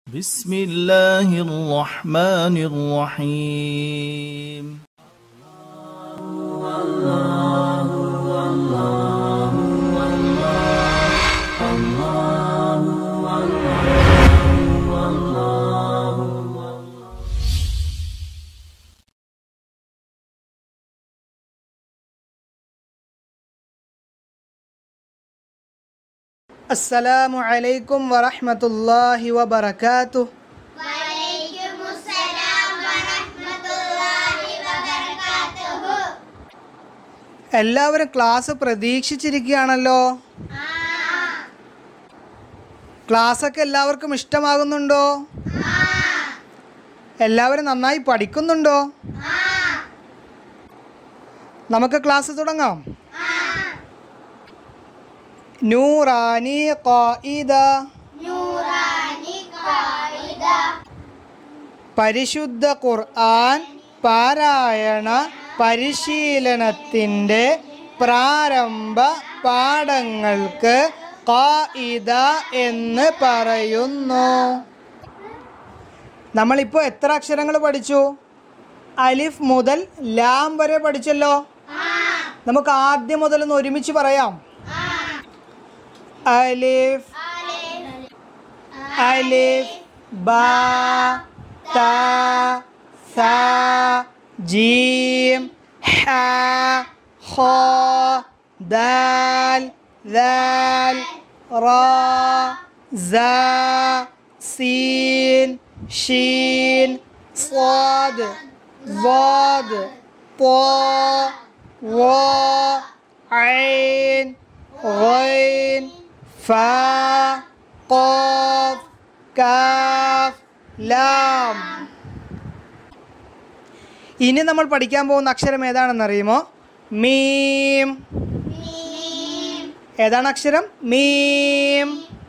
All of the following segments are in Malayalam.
بسم الله الرحمن الرحيم السلام عليكم ورحمة الله وبركاته وعليكم السلام ورحمة الله وبركاته എല്ലാവരും ക്ലാസ് പ്രതീക്ഷിച്ചിരിക്കുകയാണല്ലോ ക്ലാസ്സൊക്കെ എല്ലാവർക്കും ഇഷ്ടമാകുന്നുണ്ടോ എല്ലാവരും നന്നായി പഠിക്കുന്നുണ്ടോ നമുക്ക് ക്ലാസ് തുടങ്ങാം നൂറാനി ഖായിദ نوراني قائدة പരിശുദ്ധ ഖുർആൻ പാരായണ പരിശീലനത്തിൻ്റെ പ്രാരംഭ പാഠങ്ങൾക്ക് ഖായിദ എന്ന് പറയുന്നു നമ്മളിപ്പോൾ എത്ര അക്ഷരങ്ങൾ പഠിച്ചു അലിഫ് മുതൽ ലാം വരെ പഠിച്ചല്ലോ നമുക്ക് ആദ്യം മുതൽ ഒന്ന് ഒരുമിച്ച് പറയാം അലിഫ് അലിഫ് ബാ ത സ ജീം ഹ ഖ ദാൽ ദാൽ റ സ സീൻ ഷീൻ صاد ضاد ط و عين غين فا قاف കാഫ് ലാം ഇനി നമ്മൾ പഠിക്കാൻ പോകുന്ന അക്ഷരം ഏതാണെന്ന് അറിയുമോ മീം ഏതാണ് അക്ഷരം മീം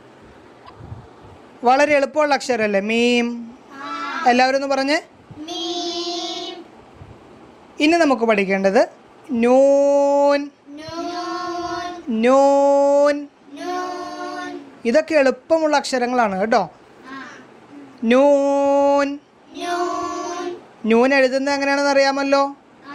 വളരെ എളുപ്പമുള്ള അക്ഷരമല്ലേ മീം എല്ലാവരും ഒന്ന് പറഞ്ഞ് ميم ഇനി നമുക്ക് പഠിക്കേണ്ടത് നൂൻ نون നൂൻ نون ഇതൊക്കെ എളുപ്പമുള്ള അക്ഷരങ്ങളാണ് കേട്ടോ നൂൻ نون നൂൻ എഴുതുന്നത് എങ്ങനെയാണെന്ന് അറിയാമല്ലോ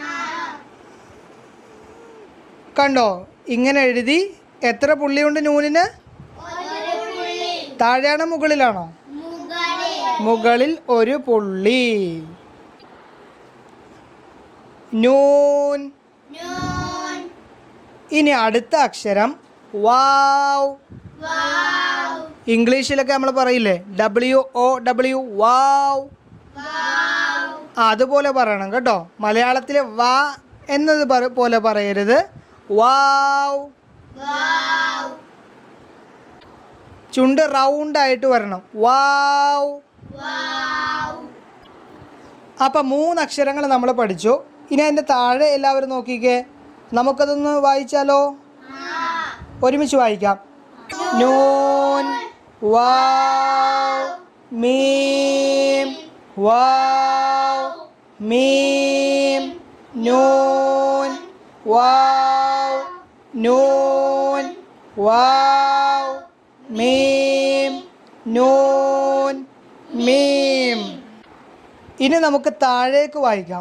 കണ്ടോ ഇങ്ങനെ എഴുതി എത്ര പുള്ളിയുണ്ട് നൂനിന് ഒരു പുള്ളി താഴെയാണോ മുകളിലാണോ മുകളിൽ മുകളിൽ ഒരു പുള്ളി നൂൻ നൂൻ ഇനി അടുത്ത അക്ഷരം വാവ് വാവ് ഇംഗ്ലീഷിലൊക്കെ നമ്മൾ പറയില്ലേ W O W wow wow അതുപോലെ പറയണം കേട്ടോ മലയാളത്തിലെ വാ എന്നത് പറ- പോലെ പറയരുത് വാവ് വാവ് ചുണ്ട് റൗണ്ട് ആയിട്ട് വരണം വാവ് വാവ് അപ്പം മൂന്ന് അക്ഷരങ്ങൾ നമ്മൾ പഠിച്ചു ഇനി അതിൻ്റെ താഴെ എല്ലാവരും നോക്കിക്കേ നമുക്കതൊന്ന് വായിച്ചാലോ ഒരുമിച്ച് വായിക്കാം നൂൻ വാവ് മീം വാവ് മീം നൂൻ വാവ് നൂൻ വാവ് മീം നൂൻ മീം ഇനി നമുക്ക് താഴേക്ക് വായിക്കാം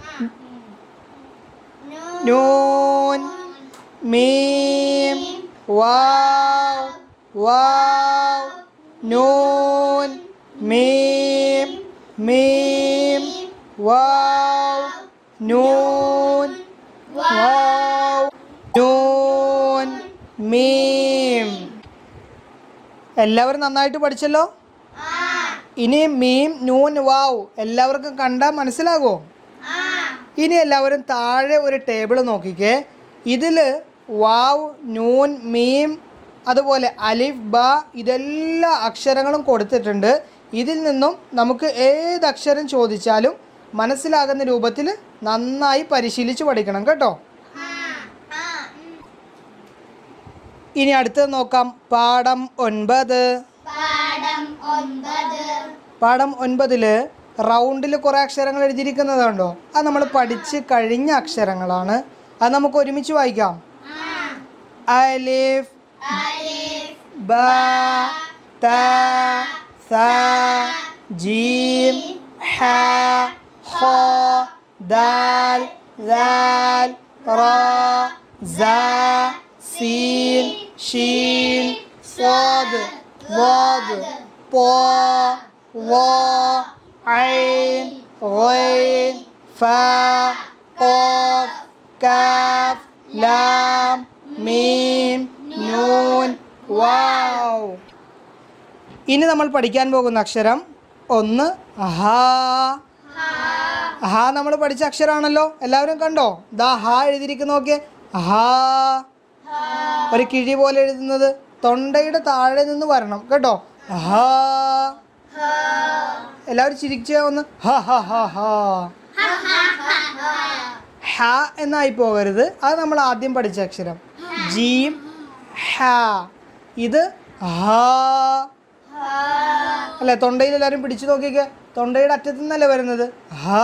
നൂൻ മീം വാവ് വാവ് നൂൻ മീം മീം വാവ് നൂൻ വാവ് നൂൻ മീം എല്ലാവരും നന്നായിട്ട് പഠിച്ചല്ലോ ഇനി മീം നൂൻ വാവ് എല്ലാവർക്കും കണ്ടാൽ മനസ്സിലാകുമോ ഇനി എല്ലാവരും താഴെ ഒരു ടേബിൾ നോക്കിക്കേ ഇതിൽ വാവ് നൂൻ മീം അതുപോലെ അലിഫ് ബ ഇതെല്ലാ അക്ഷരങ്ങളും കൊടുത്തിട്ടുണ്ട് ഇതിൽ നിന്നും നമുക്ക് ഏത് അക്ഷരം ചോദിച്ചാലും മനസ്സിലാകുന്ന രൂപത്തിൽ നന്നായി പരിശീലിച്ച് പഠിക്കണം കേട്ടോ ഇനി അടുത്തത് നോക്കാം പാഠം ഒൻപത് പാഠം ഒൻപത് പാഠം ഒൻപതിൽ റൗണ്ടിൽ കുറേ അക്ഷരങ്ങൾ എഴുതിയിരിക്കുന്നതുണ്ടോ അത് നമ്മൾ പഠിച്ച് കഴിഞ്ഞ അക്ഷരങ്ങളാണ് അത് നമുക്ക് ഒരുമിച്ച് വായിക്കാം അലിഫ് അലിഫ് ബ ത ثا جيم حا خا دال ذال را زا سين شين صاد ضاد طا ظا عين غين فا قاف كاف لام മീം നൂൻ വാവ് ഇനി നമ്മൾ പഠിക്കാൻ പോകുന്ന അക്ഷരം ഒന്ന് ഹാ ഹാ നമ്മൾ പഠിച്ച അക്ഷരമാണല്ലോ എല്ലാവരും കണ്ടോ ദാ ഹാ എഴുതിയിരിക്കുന്ന നോക്കിയേ ഹാ ഒരു കിഴി പോലെ എഴുതുന്നത് തൊണ്ടയുടെ താഴെ നിന്ന് വരണം കേട്ടോ ഹാ എല്ലാവരും ചിരിച്ച ഒന്ന് ഹ ഹ ഹ ഹാ ഹ എന്നായി പോകരുത് അത് നമ്മൾ ആദ്യം പഠിച്ച അക്ഷരം ജീം ഹ ഇത് ഹാ അല്ലെ തൊണ്ടയിൽ എല്ലാവരും പിടിച്ചു നോക്കിക്കേ തൊണ്ടയുടെ അറ്റത്തു നിന്നല്ലേ വരുന്നത് ഹാ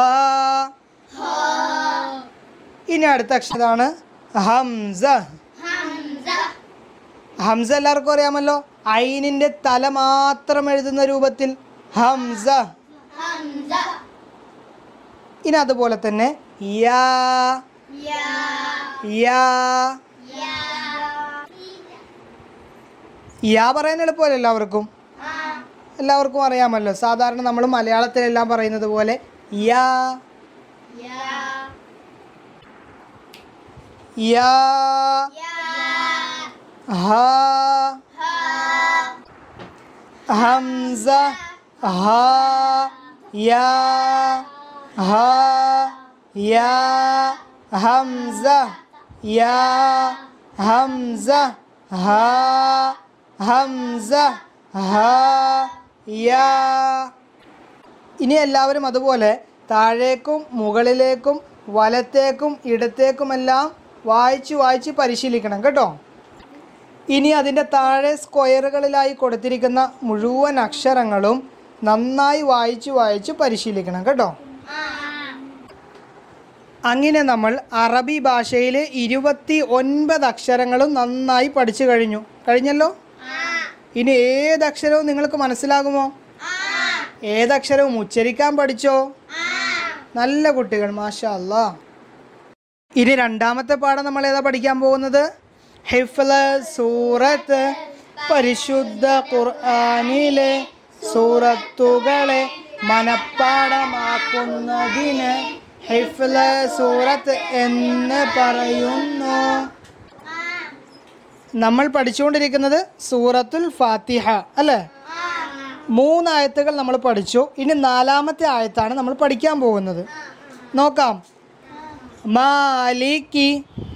ഇനി അടുത്ത അക്ഷരമാണ് ഹംസ ഹംസ എല്ലാവർക്കും അറിയാമല്ലോ ഐനിന്റെ തല മാത്രം എഴുതുന്ന രൂപത്തിൽ ഹംസ ഇനി അതുപോലെ തന്നെ യാ യാ യാ പറയാൻ എളുപ്പമല്ല എല്ലാവർക്കും എല്ലാവർക്കും അറിയാമല്ലോ സാധാരണ നമ്മൾ മലയാളത്തിലെല്ലാം പറയുന്നത് പോലെ യാ യാ ഹാ ഹംസ ഹാ യാ ഹാ യാ ഹംസ യാ ഹംസ ഹാ ഹംസ ഹാ യാ ഇനി എല്ലാവരും അതുപോലെ താഴേക്കും മുകളിലേക്കും വലത്തേക്കും ഇടത്തേക്കുമെല്ലാം വായിച്ച് വായിച്ച് പരിശീലിക്കണം കേട്ടോ ഇനി അതിൻ്റെ താഴെ സ്ക്വയറുകളിലായി കൊടുത്തിരിക്കുന്ന മുഴുവൻ അക്ഷരങ്ങളും നന്നായി വായിച്ച് വായിച്ച് പരിശീലിക്കണം കേട്ടോ അങ്ങനെ നമ്മൾ അറബി ഭാഷയിലെ ഇരുപത്തി ഒൻപത് അക്ഷരങ്ങളും നന്നായി പഠിച്ചു കഴിഞ്ഞു കഴിഞ്ഞല്ലോ ഇനി ഏതക്ഷരവും നിങ്ങൾക്ക് മനസ്സിലാകുമോ ഏതക്ഷരവും ഉച്ചരിക്കാൻ പഠിച്ചോ നല്ല കുട്ടികൾ മാഷാ അല്ലാ ഇനി രണ്ടാമത്തെ പാഠം നമ്മൾ ഏതാ പഠിക്കാൻ പോകുന്നത് ഹിഫ്ല സൂറത്ത് പരിശുദ്ധ ഖുർആനിലെ സൂറത്തുകളെ മനപ്പാടമാക്കുന്നതിന് ഹിഫ്ല സൂറത്ത് എന്ന് പറയുന്നു നമ്മൾ പഠിച്ചുകൊണ്ടിരിക്കുന്നത് സൂറത്തുൽ ഫാത്തിഹ അല്ലേ മൂന്നായത്തുകൾ നമ്മൾ പഠിച്ചു ഇനി നാലാമത്തെ ആയത്താണ് നമ്മൾ പഠിക്കാൻ പോകുന്നത് നോക്കാം മാലിക്കി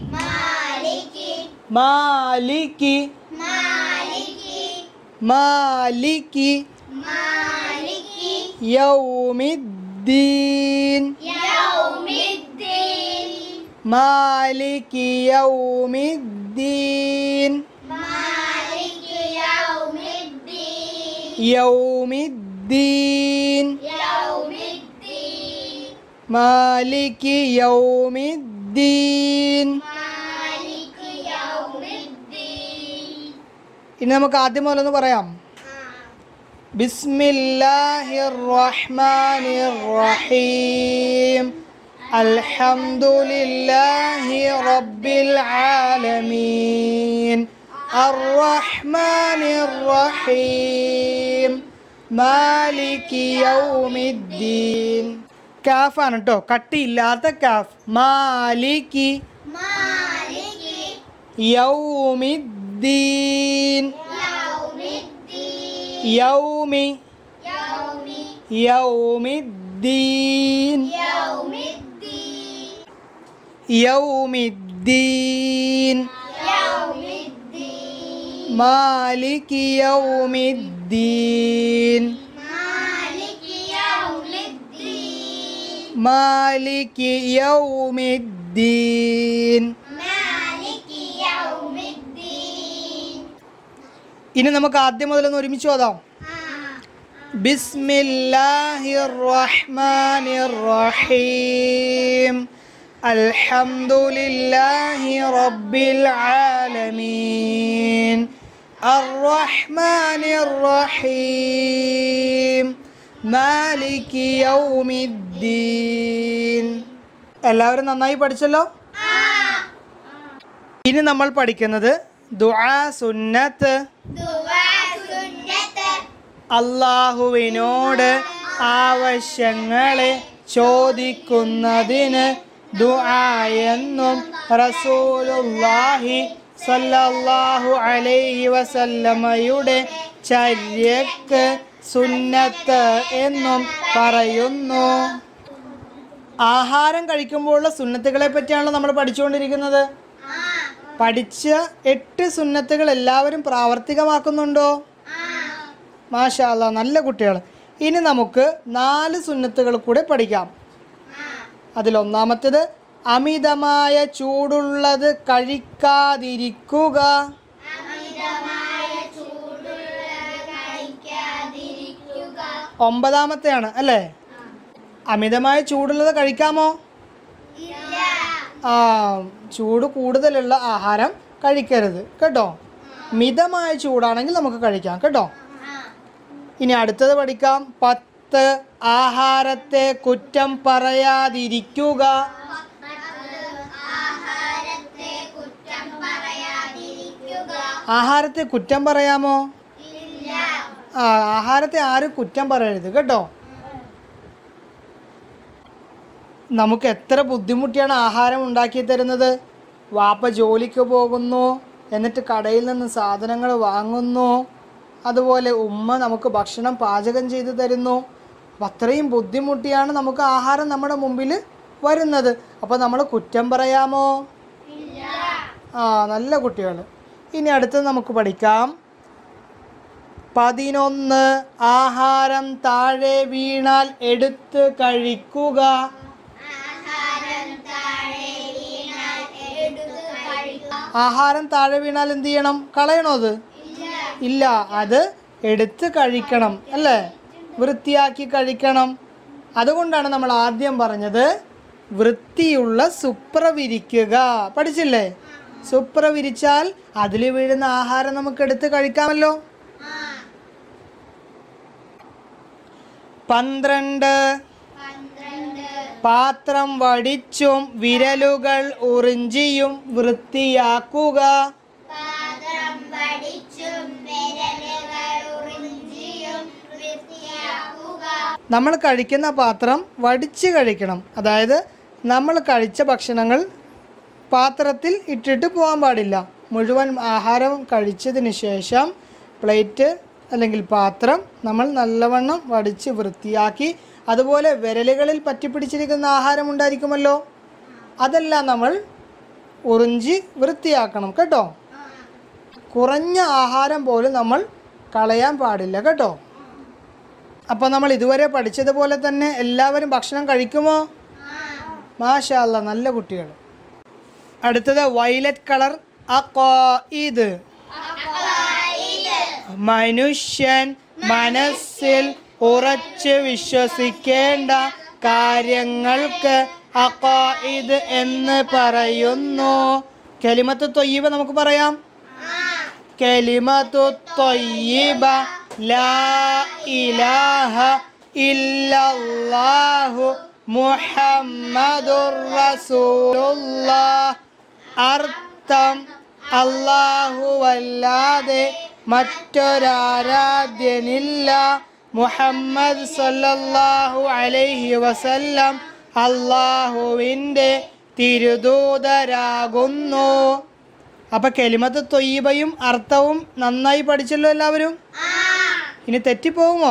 മാലിക്കി മാലിക്കി യൗമിദ്ദീൻ മാലിക്കി യൗമിദ്ദീൻ യൗമിദ്ദീൻ മാലിക്കി യൗമിദ്ദീൻ ഇനി നമുക്ക് ആദ്യം മുതലൊന്ന് പറയാം ബിസ്മില്ലാഹിർ റഹ്മാനിർ റഹീം അൽഹംദുലില്ലാഹി റബ്ബിൽ ആലമീൻ അർറഹ്മാനിർ റഹീം മാലികി യൗമിദ്ദീൻ കാഫാണ് കേട്ടോ കട്ടിയില്ലാത്ത കാഫ് മാലിക്കി യൗമിദ്ദീൻ യൗമി യൗമിദ്ദീൻ യൗമിദ്ദീൻ മാലികി യൗമിദ്ദീൻ മാലികി യൗമിദ്ദീൻ ഇനി നമുക്ക് ആദ്യം മുതൽ ഒന്ന് ഒരുമിച്ച് ഓതാം ബിസ്മില്ലാഹിർ റഹ്മാനിർ റഹീം അൽഹംദുലില്ലാഹി റബ്ബിൽ ആലമീൻ الرحمن الرحيم مالك يوم الدين എല്ലാവരും നന്നായി പഠിച്ചല്ലോ ഇനി നമ്മൾ പഠിക്കുന്നത് ദുആ സുന്നത്ത് ദുആ സുന്നത്ത് അള്ളാഹുവിനോട് ആവശ്യങ്ങളെ ചോദിക്കുന്നതിന് ദുആ എന്നും റസൂലുള്ളാഹി സല്ലല്ലാഹു അലൈഹി വസല്ലമയുടെ ചര്യക്ക് സുന്നത്ത് എന്നും പറയുന്നു ആഹാരം കഴിക്കുമ്പോഴുള്ള സുന്നത്തുകളെ പറ്റിയാണല്ലോ നമ്മൾ പഠിച്ചുകൊണ്ടിരിക്കുന്നത് പഠിച്ച എട്ട് സുന്നത്തുകൾ എല്ലാവരും പ്രാവർത്തികമാക്കുന്നുണ്ടോ മാഷാ അല്ലാ നല്ല കുട്ടികൾ ഇനി നമുക്ക് നാല് സുന്നത്തുകൾ കൂടെ പഠിക്കാം അതിലൊന്നാമത്തേത് അമിതമായ ചൂടുള്ളത് കഴിക്കാതിരിക്കുക ഒമ്പതാമത്തെയാണ് അല്ലേ അമിതമായ ചൂടുള്ളത് കഴിക്കാമോ ആ ചൂട് കൂടുതലുള്ള ആഹാരം കഴിക്കരുത് കേട്ടോ മിതമായ ചൂടാണെങ്കിൽ നമുക്ക് കഴിക്കാം കേട്ടോ ഇനി അടുത്തത് പഠിക്കാം പത്ത് ആഹാരത്തെ കുറ്റം പറയാതിരിക്കുക ആഹാരത്തെ കുറ്റം പറയാതിരിക്കുക ആഹാരത്തെ കുറ്റം പറയാമോ ഇല്ല ആ ആഹാരത്തെ ആരും കുറ്റം പറയരുത് കേട്ടോ നമുക്ക് എത്ര ബുദ്ധിമുട്ടിയാണ് ആഹാരം ഉണ്ടാക്കി തരുന്നത് വാപ്പ ജോലിക്ക് പോകുന്നു എന്നിട്ട് കടയിൽ നിന്ന് സാധനങ്ങൾ വാങ്ങുന്നു അതുപോലെ ഉമ്മ നമുക്ക് ഭക്ഷണം പാചകം ചെയ്തു തരുന്നു അപ്പം അത്രയും ബുദ്ധിമുട്ടിയാണ് നമുക്ക് ആഹാരം നമ്മുടെ മുമ്പിൽ വരുന്നത് അപ്പോൾ നമ്മൾ കുറ്റം പറയാമോ ആ നല്ല കുട്ടികൾ ഇനി അടുത്ത് നമുക്ക് പഠിക്കാം പതിനൊന്ന് ആഹാരം താഴെ വീണാൽ എടുത്ത് കഴിക്കുക ആഹാരം താഴെ വീണാൽ എടുത്ത് കഴിക്കുക ആഹാരം താഴെ വീണാൽ എന്ത് ചെയ്യണം കളയണോ അത് ഇല്ല അത് എടുത്ത് കഴിക്കണം അല്ലേ വൃത്തിയാക്കി കഴിക്കണം അതുകൊണ്ടാണ് നമ്മൾ ആദ്യം പറഞ്ഞത് വൃത്തിയുള്ള സുപ്ര വിരിക്കുക പഠിച്ചില്ലേ സുപ്ര വിരിച്ചാൽ അതിൽ വീഴുന്ന ആഹാരം നമുക്ക് എടുത്ത് കഴിക്കാമല്ലോ പന്ത്രണ്ട് പന്ത്രണ്ട് പാത്രം വടിച്ചും വിരലുകൾ ഉറിഞ്ചിയും വൃത്തിയാക്കുക പാത്രം വടിച്ചും വിരലുകൾ ഉറിഞ്ചിയും വൃത്തിയാക്കുക നമ്മൾ കഴിക്കുന്ന പാത്രം വടിച്ച് കഴിക്കണം അതായത് നമ്മൾ കഴിച്ച ഭക്ഷണങ്ങൾ പാത്രത്തിൽ ഇട്ടിട്ട് പോകാൻ പാടില്ല മുഴുവൻ ആഹാരം കഴിച്ചതിന് ശേഷം പ്ലേറ്റ് അല്ലെങ്കിൽ പാത്രം നമ്മൾ നല്ലവണ്ണം വടിച്ച് വൃത്തിയാക്കി അതുപോലെ വിരലുകളിൽ പറ്റിപ്പിടിച്ചിരിക്കുന്ന ആഹാരം ഉണ്ടായിരിക്കുമല്ലോ അതെല്ലാം നമ്മൾ ഉറിഞ്ചി വൃത്തിയാക്കണം കേട്ടോ കുറഞ്ഞ ആഹാരം പോലും നമ്മൾ കളയാൻ പാടില്ല കേട്ടോ അപ്പോൾ നമ്മൾ ഇതുവരെ പഠിച്ചതുപോലെ തന്നെ എല്ലാവരും ഭക്ഷണം കഴിക്കുമോ മാഷാ അല്ലാ നല്ല കുട്ടികൾ അടുത്തത് വയലറ്റ് കളർ അഖായിദ് മനുഷ്യൻ മനസ്സിൽ ഉറച്ച് വിശ്വസിക്കേണ്ട കാര്യങ്ങൾക്ക് അഖായിദ് എന്ന് പറയുന്നു കലിമത്ത് തൊയ്യബ നമുക്ക് പറയാം കലിമത്തു ത്വയ്യിബ ലാ ഇലാഹ ഇല്ലല്ലാഹു മുഹമ്മദുർ റസൂലുള്ളാഹ് അർത്ഥം അല്ലാഹുവല്ലാതെ മറ്റൊരാരാധ്യനില്ല മുഹമ്മദ് സല്ലല്ലാഹു അലൈഹി വസല്ലം അള്ളാഹുവിൻ്റെ തിരുദൂതരാകുന്നു അപ്പൊ കെലിമത്ത് തൊയ്യബയും അർത്ഥവും നന്നായി പഠിച്ചല്ലോ എല്ലാവരും ഇനി തെറ്റിപ്പോകുമോ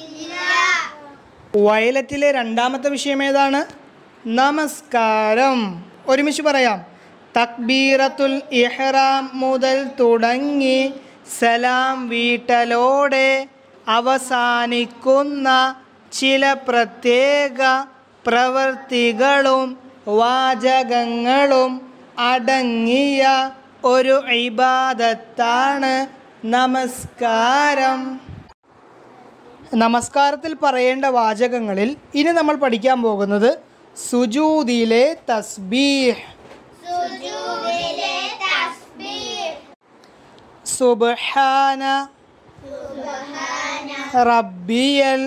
വയലറ്റിലെ രണ്ടാമത്തെ വിഷയം ഏതാണ് നമസ്കാരം ഒരുമിച്ച് പറയാം തക്ബീറത്തുൽ ഇഹ്റാം മുതൽ തുടങ്ങി സലാം വീട്ടലോടെ അവസാനിക്കുന്ന ചില പ്രത്യേക പ്രവൃത്തികളും വാചകങ്ങളും അടങ്ങിയ ഒരു ഇബാദത്താണ് നമസ്കാരം നമസ്കാരത്തിൽ പറയേണ്ട വാചകങ്ങളിൽ ഇനി നമ്മൾ പഠിക്കാൻ പോകുന്നത് സുജൂദിലെ തസ്ബീഹ് സുജൂദിലെ തസ്ബീഹ് സുബ്ഹാന റബ്ബിയൽ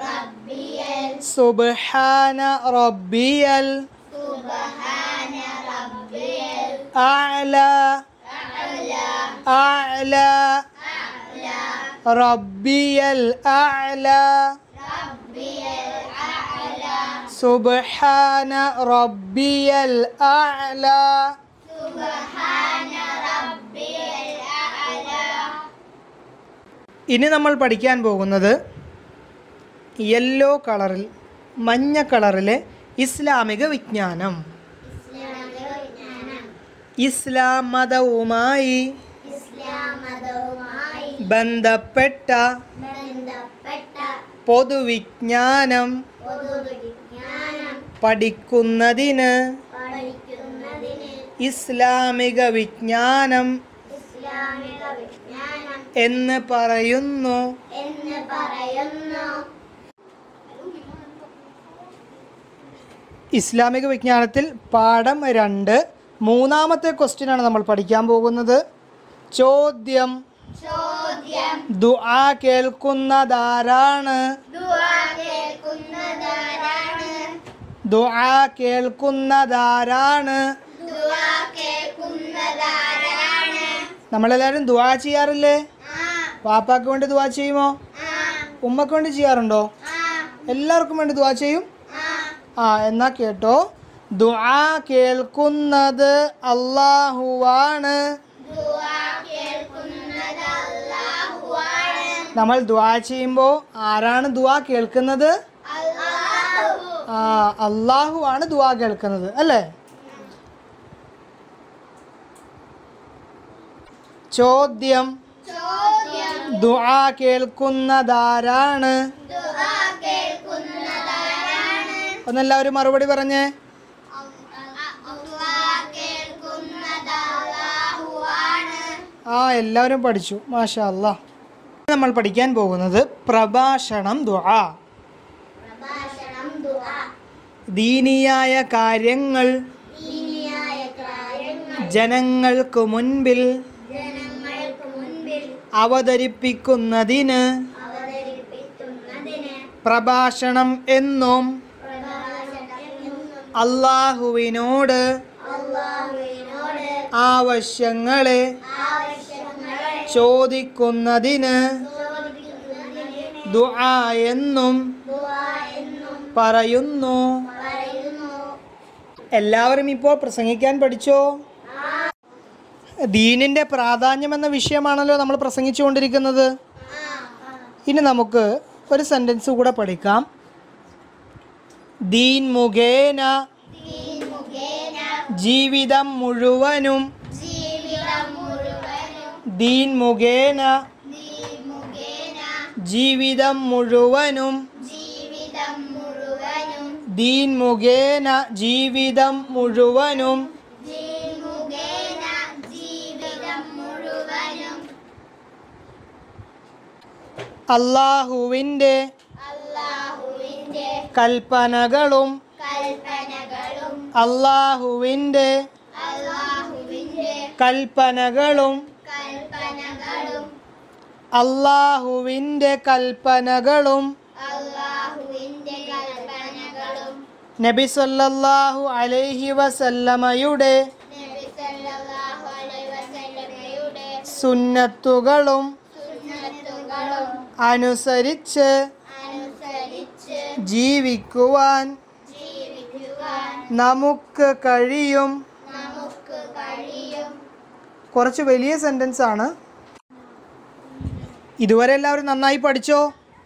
സുബ്ഹാന റബ്ബിയൽ അഅല അഅല റബ്ബിയൽ അഅല സുബ്ഹാന റബ്ബിയൽ അഅല ഇനി നമ്മൾ പഠിക്കാൻ പോകുന്നത് യെല്ലോ കളറിൽ മഞ്ഞ കളറിലെ ഇസ്ലാമിക വിജ്ഞാനം ഇസ്ലാം മതവുമായി ഇസ്ലാമതവുമായി ബന്ധപ്പെട്ട ബന്ധപ്പെട്ട പൊതുവിജ്ഞാനം പൊതുവിജ്ഞാനം പഠിക്കുന്നതിന് പഠിക്കുന്നതിന് ഇസ്ലാമിക വിജ്ഞാനം ഇസ്ലാമിക വിജ്ഞാനം എന്ന് പറയുന്നു എന്ന് പറയുന്നു ഇസ്ലാമിക വിജ്ഞാനത്തിൽ പാഠം രണ്ട് മൂന്നാമത്തെ ക്വസ്റ്റ്യൻ ആണ് നമ്മൾ പഠിക്കാൻ പോകുന്നത് ചോദ്യം ചോദ്യം ദുആ കേൾക്കുന്നതാരാണ് ദുആ കേൾക്കുന്നതാരാണ് ദുആ കേൾക്കുന്നതാരാണ് ദുആ കേൾക്കുന്നതാരാണ് നമ്മളെല്ലാവരും ദുആ ചെയ്യാറില്ലേ ആ വാപ്പാക്ക് വേണ്ടി ദുആ ചെയ്യുമോ ആ ഉമ്മക്ക് വേണ്ടി ചെയ്യാറുണ്ടോ ആ എല്ലാവർക്കും വേണ്ടി ദുആ ചെയ്യും ആ ആ എന്നാ കേട്ടോ ദുആ കേൾക്കുന്നത് അള്ളാഹുവാണ് ദുആ കേൾക്കുന്നത് അല്ലാഹുവാണ് നമ്മൾ ദുആ ചെയ്യുമ്പോൾ ആരാണ് ദുആ കേൾക്കുന്നത് അല്ലാഹു ആ അള്ളാഹു ആണ് ദുആ കേൾക്കുന്നത് അല്ലേ ചോദ്യം ചോദ്യം ദുആ കേൾക്കുന്നതാരാണ് ദുആ കേൾക്കുന്നതാരാണ് ഒന്നെല്ലാവരും മറുപടി പറഞ്ഞേ ദുആ കേൾക്കുന്നത് അല്ലാഹുവാണ് ആ എല്ലാവരും പഠിച്ചു മാഷാ അല്ലാ നമ്മൾ പഠിക്കാൻ പോകുന്നത് പ്രഭാഷണം ദുആ പ്രഭാഷണം ദുആ ദീനിയായ കാര്യങ്ങൾ ദീനിയായ കാര്യങ്ങൾ ജനങ്ങൾക്ക് മുൻപിൽ ജനങ്ങൾക്ക് മുൻപിൽ അവതരിപ്പിക്കുന്നതിന് അവതരിപ്പിക്കുന്നതിന് പ്രഭാഷണം എന്നും പ്രഭാഷണം അള്ളാഹുവിനോട് അല്ലാഹുവിനോട് ആവശ്യങ്ങളെ ആവശ്യങ്ങളെ ചോദിക്കുന്നതിന് ചോദിക്കുന്നതിന് ദുആ എന്നും ദുആ എന്നും പറയുന്നു പറയുന്നു എല്ലാവരും ഇപ്പോൾ പ്രസംഗിക്കാൻ പഠിച്ചോ ദീനിൻ്റെ പ്രാധാന്യം എന്ന വിഷയമാണല്ലോ നമ്മൾ പ്രസംഗിച്ചുകൊണ്ടിരിക്കുന്നത് ഇനി നമുക്ക് ഒരു സെൻറ്റൻസ് കൂടെ പഠിക്കാം ദീൻ മുഖേന മുഖേന ജീവിതം മുഴുവനും ജീവിതം മുഴുവനും ദീൻ മുഖേന മുഖേന ജീവിതം മുഴുവനും ജീവിതം മുഴുവനും ദീൻ മുഖേന ജീവിതം മുഴുവനും മുഖേന ജീവിതം മുഴുവനും അള്ളാഹുവിൻ്റെ അല്ലാഹുവിന്റെ കൽപ്പനകളും കൽപ്പനകളും അള്ളാഹുവിൻ്റെ അല്ലാഹുവിന്റെ കൽപ്പനകളും കൽപ്പനകളും അള്ളാഹുവിൻ്റെ കൽപ്പനകളും അല്ലാഹുവിന്റെ കൽപ്പനകളും നബി സല്ലല്ലാഹു അലൈഹി വസല്ലമയുടെ നബി സല്ലല്ലാഹു അലൈഹി വസല്ലമയുടെ സുന്നത്തുകളും സുന്നത്തുകളും അനുസരിച്ച് അനുസരിച്ച് ജീവിക്കുവാൻ ജീവിക്കുവാൻ നമുക്ക് കഴിയും നമുക്ക് കഴിയും കുറച്ച് വലിയ സെൻറ്റൻസ് ആണ് ഇതുവരെ എല്ലാവരും നന്നായി പഠിച്ചോ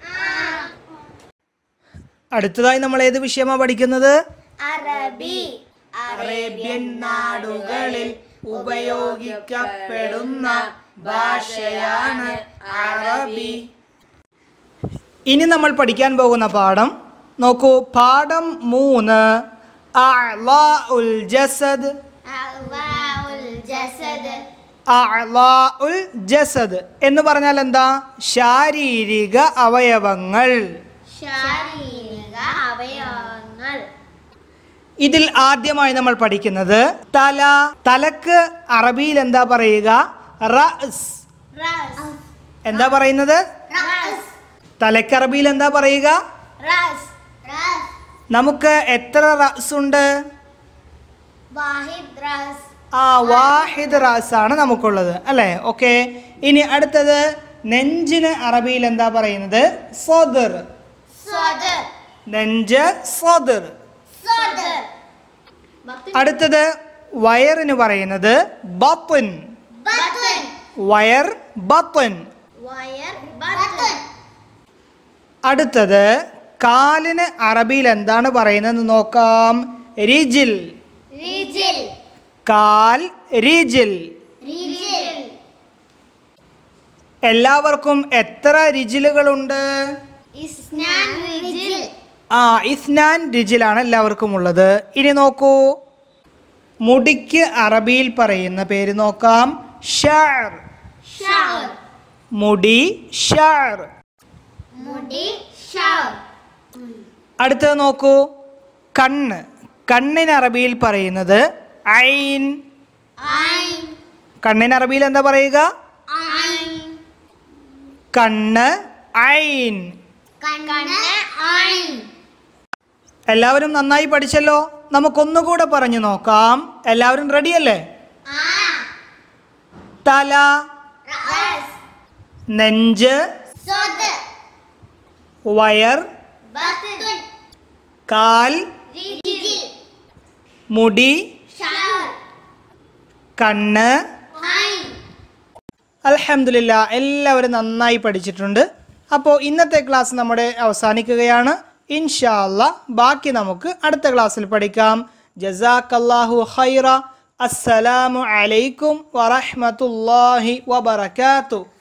അടുത്തതായി നമ്മൾ ഏത് വിഷയമാണ് പഠിക്കുന്നത് അറബി അറേബ്യൻ നാടുകളിൽ ഉപയോഗിക്കപ്പെടുന്ന ഭാഷയാണ് അറബി ഇനി നമ്മൾ പഠിക്കാൻ പോകുന്ന പാഠം നോക്കൂ പാഠം മൂന്ന് അഅ്ലാ ഉൽ ജസദ് അഅ്വാഉൽ ജസദ് അഅ്ലാ ഉൽ ജസദ് എന്ന് പറഞ്ഞാൽ എന്താ ശാരീരിക അവയവങ്ങൾ ശാരീരിക അവയവങ്ങൾ ഇതിൽ ആദ്യമായി നമ്മൾ പഠിക്കുന്നത് തല തലക്ക് അറബിയിൽ എന്താ പറയുക റസ് റസ് എന്താ പറയുന്നത് റസ് തലക്കറബിയിൽ എന്താ പറയുക റസ് റസ് നമുക്ക് എത്ര റസ് ഉണ്ട് വാഹിദ് റസ് ആ വാഹിദ് റാസ് ആണ് നമുക്കുള്ളത് അല്ലേ ഓക്കെ ഇനി അടുത്തത് നെഞ്ചിന് അറബിയിൽ എന്താ പറയുന്നത് സോദർ സദർ നെഞ്ച് സോദർ സദർ അടുത്തത് വയറിന് പറയുന്നത് ബത്തുൻ ബട്ടൺ വയർ ബത്തുൻ വയർ ബട്ടൺ അടുത്തത് കാലിന് അറബിയിൽ എന്താണ് പറയുന്നത് നോക്കാം റിജിൽ റിജിൽ കാൽ റിജിൽ റിജിൽ എല്ലാവർക്കും എത്ര രിജിലുകളുണ്ട് ഇസ്നാൻ റിജിൽ ആ ഇസ്നാൻ രിജിലാണ് എല്ലാവർക്കും ഉള്ളത് ഇനി നോക്കൂ മുടിക്ക് അറബിയിൽ പറയുന്ന പേര് നോക്കാം ഷാർ ഷവർ മുടി ഷാർ മുടി ഷവർ അടുത്തത് നോക്കൂ കണ്ണ് കണ്ണിന് അറബിയിൽ പറയുന്നത് ഐൻ ഐൻ കണ്ണിന് അറബിയിൽ എന്താ പറയുക ഐൻ കണ്ണ് ഐൻ കണ്ണ് ഐൻ എല്ലാവരും നന്നായി പഠിച്ചല്ലോ നമുക്കൊന്നുകൂടെ പറഞ്ഞു നോക്കാം എല്ലാവരും റെഡിയല്ലേ ആ തല റസ് നെഞ്ച് സദർ വയർ ബട്ടൺ കാൽ റിജിൽ മുടി ഷവർ കണ്ണ് ഐൻ അലഹമില്ല എല്ലാവരും നന്നായി പഠിച്ചിട്ടുണ്ട് അപ്പോൾ ഇന്നത്തെ ക്ലാസ് നമ്മുടെ അവസാനിക്കുകയാണ് ഇൻഷാല്ല ബാക്കി നമുക്ക് അടുത്ത ക്ലാസ്സിൽ പഠിക്കാം ജസാക്കല്ലാഹു ഖൈറ അസ്സലാമു അലൈക്കും വറഹ്മത്തുള്ളാഹി വബറകാതുഹു